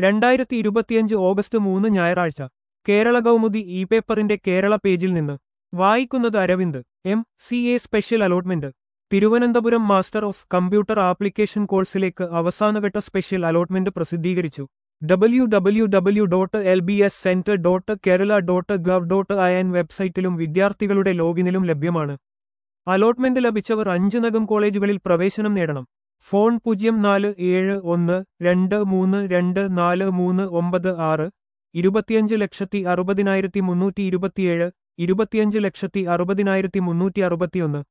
രണ്ടായിരത്തി ഇരുപത്തിയഞ്ച് ഓഗസ്റ്റ് മൂന്ന് ഞായറാഴ്ച കേരള കൗമുദി ഇ പേപ്പറിന്റെ കേരള പേജിൽ നിന്ന് വായിക്കുന്നത് Aravind M C A special allotment Thiruvananthapuram master of computer application കോഴ്സിലേക്ക് അവസാനഘട്ട സ്പെഷ്യൽ അലോട്ട്മെന്റ് പ്രസിദ്ധീകരിച്ചു W W W dot L B S centre dot Kerala dot gov dot I N വെബ്സൈറ്റിലും വിദ്യാർത്ഥികളുടെ ലോഗിനിലും ലഭ്യമാണ് അലോട്ട്മെന്റ് ലഭിച്ചവർ അഞ്ചുനകം കോളേജുകളിൽ പ്രവേശനം നേടണം ഫോൺ പൂജ്യം നാല് ഏഴ് ഒന്ന് രണ്ട് മൂന്ന് രണ്ട് നാല് മൂന്ന് ഒമ്പത് ആറ് ഇരുപത്തിയഞ്ച് ലക്ഷത്തി അറുപതിനായിരത്തി മുന്നൂറ്റി ഇരുപത്തിയേഴ് ഇരുപത്തിയഞ്ച് ലക്ഷത്തി അറുപതിനായിരത്തി മുന്നൂറ്റി അറുപത്തിയൊന്ന്